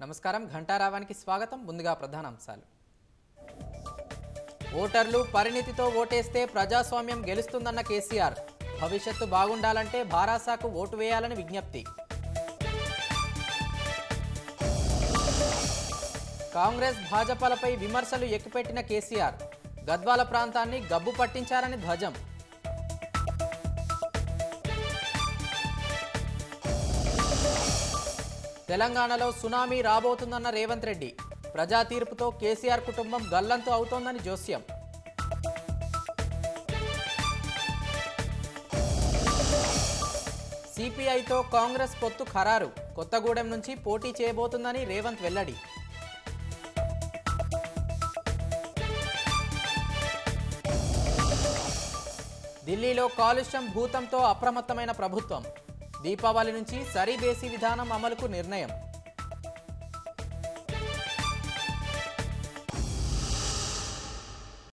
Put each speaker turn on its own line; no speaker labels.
నమస్కారం ఘంటారావానికి స్వాగతం ముందుగా ప్రధాన అంశాలు ఓటర్లు పరిణితితో ఓటేస్తే ప్రజాస్వామ్యం గెలుస్తుందన్న కేసీఆర్ భవిష్యత్తు బాగుండాలంటే భారాసాకు ఓటు వేయాలని విజ్ఞప్తి కాంగ్రెస్ భాజపాలపై విమర్శలు ఎక్కుపెట్టిన కేసీఆర్ గద్వాల ప్రాంతాన్ని గబ్బు పట్టించారని ధ్వజం తెలంగాణలో సునామీ రాబోతుందన్న రేవంత్ రెడ్డి ప్రజా తీర్పుతో కేసీఆర్ కుటుంబం గల్లంతు అవుతోందని జోస్యం సిపిఐతో కాంగ్రెస్ పొత్తు ఖరారు కొత్తగూడెం నుంచి పోటీ చేయబోతుందని రేవంత్ వెల్లడి ఢిల్లీలో కాలుష్యం భూతంతో అప్రమత్తమైన ప్రభుత్వం దీపావళి నుంచి సరిబేసి విధానం అమలుకు నిర్ణయం